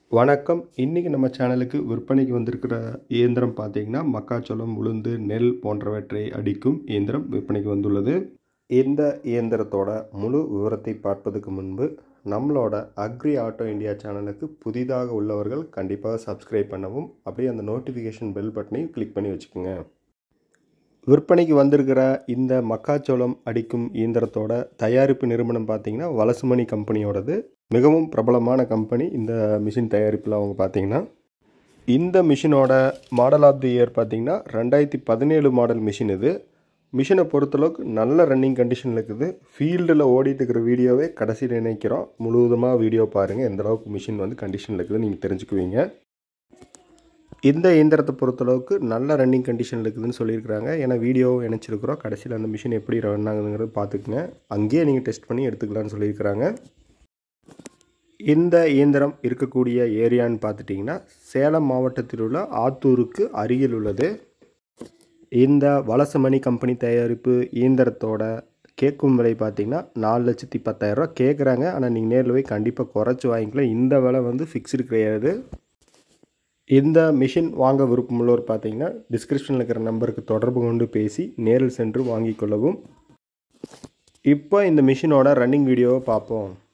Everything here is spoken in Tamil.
வணக்கம் இன்றைக்கி நம்ம சேனலுக்கு விற்பனைக்கு வந்திருக்கிற இயந்திரம் பார்த்தீங்கன்னா மக்காச்சோளம் உளுந்து நெல் போன்றவற்றை அடிக்கும் இயந்திரம் விற்பனைக்கு வந்துள்ளது இந்த இயந்திரத்தோட முழு விவரத்தை பார்ப்பதுக்கு முன்பு நம்மளோட அக்ரி ஆட்டோ இந்தியா சேனலுக்கு புதிதாக உள்ளவர்கள் கண்டிப்பாக சப்ஸ்கிரைப் பண்ணவும் அப்படியே அந்த நோட்டிஃபிகேஷன் பெல் பட்டனையும் கிளிக் பண்ணி வச்சுக்கோங்க விற்பனைக்கு வந்திருக்கிற இந்த மக்காச்சோளம் அடிக்கும் இயந்திரத்தோட தயாரிப்பு நிறுவனம் பார்த்தீங்கன்னா வலசுமணி கம்பெனியோடது மிகவும் பிரபலமான கம்பெனி இந்த மிஷின் தயாரிப்பில் அவங்க பார்த்தீங்கன்னா இந்த மிஷினோட மாடல் ஆஃப் தி இயர் பார்த்தீங்கன்னா ரெண்டாயிரத்தி பதினேழு மாடல் மிஷின் இது மிஷினை பொறுத்தளவுக்கு நல்ல ரன்னிங் கண்டிஷனில் இருக்குது ஃபீல்டில் ஓடிட்டு இருக்கிற வீடியோவே கடைசியில் நினைக்கிறோம் முழுவதுமாக வீடியோ பாருங்கள் எந்த அளவுக்கு மிஷின் வந்து கண்டிஷனில் இருக்குது நீங்கள் தெரிஞ்சுக்குவீங்க இந்த இயந்திரத்தை பொறுத்தளவுக்கு நல்ல ரன்னிங் கண்டிஷனில் இருக்குதுன்னு சொல்லியிருக்கிறாங்க ஏன்னா வீடியோ இணைச்சிருக்கிறோம் கடைசியில் அந்த மிஷின் எப்படி ரன் ஆகுதுங்கிறது பார்த்துக்குங்க அங்கேயே நீங்கள் டெஸ்ட் பண்ணி எடுத்துக்கலாம்னு சொல்லியிருக்கிறாங்க இந்த இயந்திரம் இருக்கக்கூடிய ஏரியான்னு பார்த்துட்டிங்கன்னா சேலம் மாவட்டத்தில் உள்ள ஆத்தூருக்கு அருகில் உள்ளது இந்த வலசமணி கம்பெனி தயாரிப்பு இயந்திரத்தோட கேட்கும் விலை பார்த்தீங்கன்னா நாலு லட்சத்தி பத்தாயிரரூவா கேட்குறாங்க ஆனால் நீங்கள் நேரில் போய் கண்டிப்பாக குறைச்சி வாங்கிக்கலாம் இந்த விலை வந்து ஃபிக்ஸ்டு கிடையாது இந்த மிஷின் வாங்க விருப்பமுள்ளவர் பார்த்தீங்கன்னா டிஸ்கிரிப்ஷனில் இருக்கிற நம்பருக்கு தொடர்பு கொண்டு பேசி நேரில் சென்று வாங்கிக் கொள்ளவும் இப்போ இந்த மிஷினோட ரன்னிங் வீடியோவை பார்ப்போம்